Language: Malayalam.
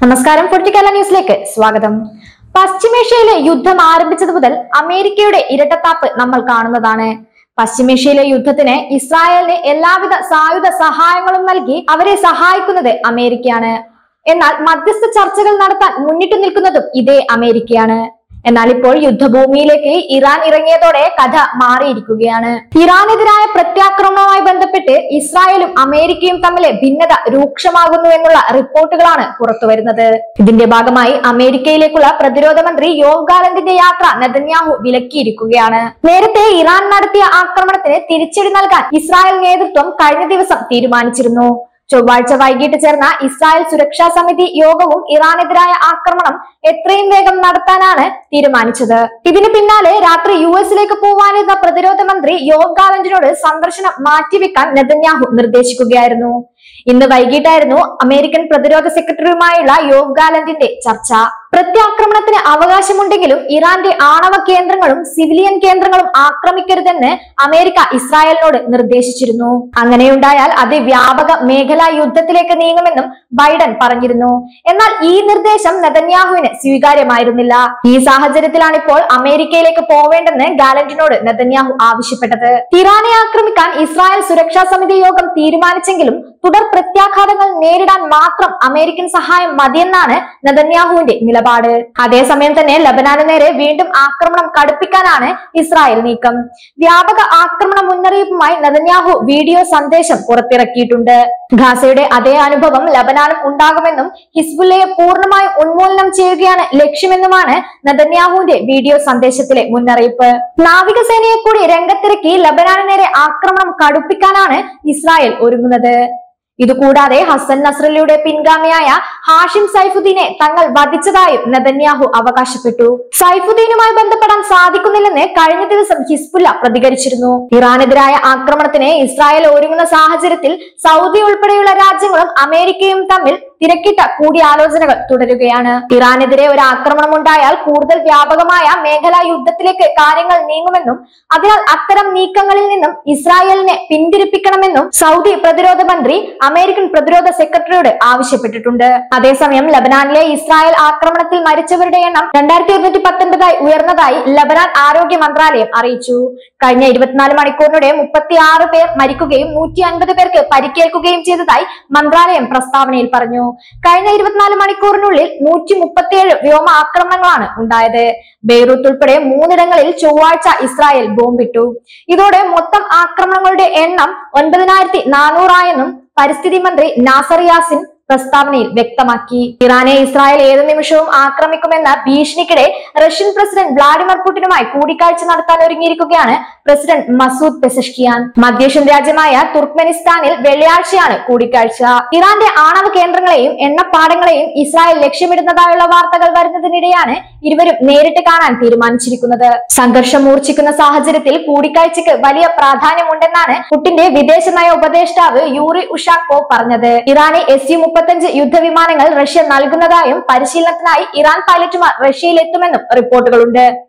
നമസ്കാരം പൊളിറ്റിക്കല ന്യൂസിലേക്ക് സ്വാഗതം പശ്ചിമേഷ്യയിലെ യുദ്ധം ആരംഭിച്ചത് മുതൽ അമേരിക്കയുടെ ഇരട്ടത്താപ്പ് നമ്മൾ കാണുന്നതാണ് പശ്ചിമേഷ്യയിലെ യുദ്ധത്തിന് ഇസ്രായേലിന് എല്ലാവിധ സായുധ സഹായങ്ങളും നൽകി അവരെ സഹായിക്കുന്നത് അമേരിക്കയാണ് എന്നാൽ മധ്യസ്ഥ ചർച്ചകൾ നടത്താൻ മുന്നിട്ട് നിൽക്കുന്നതും ഇതേ അമേരിക്കയാണ് എന്നാൽ ഇപ്പോൾ യുദ്ധഭൂമിയിലേക്ക് ഇറാൻ ഇറങ്ങിയതോടെ കഥ മാറിയിരിക്കുകയാണ് ഇറാനെതിരായ പ്രത്യാക്രമണവുമായി ബന്ധപ്പെട്ട് ഇസ്രായേലും അമേരിക്കയും തമ്മിലെ ഭിന്നത രൂക്ഷമാകുന്നു എന്നുള്ള റിപ്പോർട്ടുകളാണ് പുറത്തുവരുന്നത് ഇതിന്റെ ഭാഗമായി അമേരിക്കയിലേക്കുള്ള പ്രതിരോധ മന്ത്രി യോവ് ഗാലന്റിന്റെ യാത്ര നെതന്യാഹു വിലക്കിയിരിക്കുകയാണ് നേരത്തെ ഇറാൻ നടത്തിയ ആക്രമണത്തിന് തിരിച്ചടി നൽകാൻ ഇസ്രായേൽ നേതൃത്വം കഴിഞ്ഞ ദിവസം തീരുമാനിച്ചിരുന്നു ചൊവ്വാഴ്ച വൈകിട്ട് ചേർന്ന ഇസ്രായേൽ സുരക്ഷാ സമിതി യോഗവും ഇറാനെതിരായ ആക്രമണം എത്രയും വേഗം നടത്താനാണ് തീരുമാനിച്ചത് ഇതിന് പിന്നാലെ രാത്രി യു എസിലേക്ക് പോവാനിരുന്ന പ്രതിരോധ മന്ത്രി യോവ് ഗാലന്റിനോട് സന്ദർശനം മാറ്റിവെക്കാൻ നെതന്യാഹു നിർദ്ദേശിക്കുകയായിരുന്നു ഇന്ന് വൈകിട്ടായിരുന്നു അമേരിക്കൻ പ്രതിരോധ സെക്രട്ടറിയുമായുള്ള യോവ് ഗാലന്റിന്റെ ചർച്ച പ്രത്യാക്രമണത്തിന് അവകാശമുണ്ടെങ്കിലും ഇറാന്റെ ആണവ കേന്ദ്രങ്ങളും സിവിലിയൻ കേന്ദ്രങ്ങളും ആക്രമിക്കരുതെന്ന് അമേരിക്ക ഇസ്രായേലിനോട് നിർദ്ദേശിച്ചിരുന്നു അങ്ങനെയുണ്ടായാൽ അത് വ്യാപക മേഖലാ യുദ്ധത്തിലേക്ക് നീങ്ങുമെന്നും ബൈഡൻ പറഞ്ഞിരുന്നു എന്നാൽ ഈ നിർദ്ദേശം നെതന്യാഹുവിന് സ്വീകാര്യമായിരുന്നില്ല ഈ സാഹചര്യത്തിലാണ് ഇപ്പോൾ അമേരിക്കയിലേക്ക് പോവേണ്ടെന്ന് ഗാലന്റിനോട് നെതന്യാഹു ആവശ്യപ്പെട്ടത് ഇറാനെ ആക്രമിക്കാൻ ഇസ്രായേൽ സുരക്ഷാ സമിതി യോഗം തീരുമാനിച്ചെങ്കിലും തുടർ പ്രത്യാഘാതങ്ങൾ നേരിടാൻ മാത്രം അമേരിക്കൻ സഹായം മതിയെന്നാണ് നെതന്യാഹുവിന്റെ നിലപാട് അതേസമയം തന്നെ ലബനാന് നേരെ വീണ്ടും ആക്രമണം കടുപ്പിക്കാനാണ് ഇസ്രായേൽ നീക്കം വ്യാപക ആക്രമണ മുന്നറിയിപ്പുമായി നെതന്യാഹു വീഡിയോ സന്ദേശം പുറത്തിറക്കിയിട്ടുണ്ട് ഗാസയുടെ അതേ അനുഭവം ലബനാനും ഉണ്ടാകുമെന്നും ഹിസ്ബുല്ലയെ പൂർണ്ണമായും ഉന്മൂലനം ചെയ്യുകയാണ് ലക്ഷ്യമെന്നുമാണ് നെതന്യാഹുവിന്റെ വീഡിയോ സന്ദേശത്തിലെ മുന്നറിയിപ്പ് നാവികസേനയെ കൂടി രംഗത്തിറക്കി ലബനാന് നേരെ ആക്രമണം കടുപ്പിക്കാനാണ് ഇസ്രായേൽ ഒരുങ്ങുന്നത് ഇതുകൂടാതെ ഹസൻ നസ്രല്ലയുടെ പിൻഗാമിയായ ഹാഷിം സൈഫുദ്ദീനെ തങ്ങൾ വധിച്ചതായും നെതന്യാഹു അവകാശപ്പെട്ടു സൈഫുദ്ദീനുമായി ബന്ധപ്പെടാൻ സാധിക്കുന്നില്ലെന്ന് കഴിഞ്ഞ ദിവസം ഹിസ്ബുല്ല പ്രതികരിച്ചിരുന്നു ഇറാനെതിരായ ആക്രമണത്തിന് ഇസ്രായേൽ ഒരുങ്ങുന്ന സാഹചര്യത്തിൽ സൗദി ഉൾപ്പെടെയുള്ള രാജ്യങ്ങളും അമേരിക്കയും തമ്മിൽ തിരക്കിട്ട കൂടിയാലോചനകൾ തുടരുകയാണ് ഇറാനെതിരെ ഒരു ആക്രമണം ഉണ്ടായാൽ കൂടുതൽ വ്യാപകമായ മേഖലാ യുദ്ധത്തിലേക്ക് കാര്യങ്ങൾ നീങ്ങുമെന്നും അതിനാൽ അത്തരം നീക്കങ്ങളിൽ നിന്നും ഇസ്രായേലിനെ പിന്തിരിപ്പിക്കണമെന്നും സൗദി പ്രതിരോധ മന്ത്രി അമേരിക്കൻ പ്രതിരോധ സെക്രട്ടറിയോട് ആവശ്യപ്പെട്ടിട്ടുണ്ട് അതേസമയം ലബനാനിലെ ഇസ്രായേൽ ആക്രമണത്തിൽ മരിച്ചവരുടെ എണ്ണം രണ്ടായിരത്തി ഒരുന്നൂറ്റി പത്തൊൻപതായി ഉയർന്നതായി ലബനാൻ ആരോഗ്യ മന്ത്രാലയം അറിയിച്ചു കഴിഞ്ഞ ഇരുപത്തിനാല് മണിക്കൂറിനിടെ മുപ്പത്തി ആറ് പേർ മരിക്കുകയും നൂറ്റി അൻപത് പേർക്ക് പരിക്കേൽക്കുകയും ചെയ്തതായി മന്ത്രാലയം പ്രസ്താവനയിൽ പറഞ്ഞു കഴിഞ്ഞ ഇരുപത്തിനാല് മണിക്കൂറിനുള്ളിൽ നൂറ്റി മുപ്പത്തിയേഴ് വ്യോമ ആക്രമണങ്ങളാണ് ഉണ്ടായത് ബെയ്റൂത്ത് ഉൾപ്പെടെ മൂന്നിടങ്ങളിൽ ചൊവ്വാഴ്ച ഇസ്രായേൽ ബോംബിട്ടു ഇതോടെ മൊത്തം ആക്രമണങ്ങളുടെ എണ്ണം ഒൻപതിനായിരത്തി നാനൂറായെന്നും പരിസ്ഥിതി മന്ത്രി നാസർ യാസിൻ പ്രസ്താവനയിൽ വ്യക്തമാക്കി ഇറാനെ ഇസ്രായേൽ ഏത് നിമിഷവും ആക്രമിക്കുമെന്ന ഭീഷണിക്കിടെ റഷ്യൻ പ്രസിഡന്റ് വ്ളാഡിമിർ പുടിനുമായി കൂടിക്കാഴ്ച നടത്താൻ ഒരുങ്ങിയിരിക്കുകയാണ് പ്രസിഡന്റ് മസൂദ് പെസഷ്കിയാൻ മധ്യേഷ്യൻ രാജ്യമായ തുർക്ക്മെനിസ്ഥാനിൽ വെള്ളിയാഴ്ചയാണ് കൂടിക്കാഴ്ച ഇറാന്റെ ആണവ കേന്ദ്രങ്ങളെയും എണ്ണപ്പാടങ്ങളെയും ഇസ്രായേൽ ലക്ഷ്യമിടുന്നതായുള്ള വാർത്തകൾ വരുന്നതിനിടെയാണ് ഇരുവരും നേരിട്ട് കാണാൻ തീരുമാനിച്ചിരിക്കുന്നത് സംഘർഷം മൂർച്ഛിക്കുന്ന സാഹചര്യത്തിൽ കൂടിക്കാഴ്ചയ്ക്ക് വലിയ പ്രാധാന്യമുണ്ടെന്നാണ് പുട്ടിന്റെ വിദേശ നയ ഉപദേഷ്ടാവ് യൂറി ഉഷാക്കോ പറഞ്ഞത് ഇറാന് എസ് യു മുപ്പത്തഞ്ച് യുദ്ധവിമാനങ്ങൾ റഷ്യ നൽകുന്നതായും പരിശീലനത്തിനായി ഇറാൻ പൈലറ്റുമാർ റഷ്യയിലെത്തുമെന്നും റിപ്പോർട്ടുകളുണ്ട്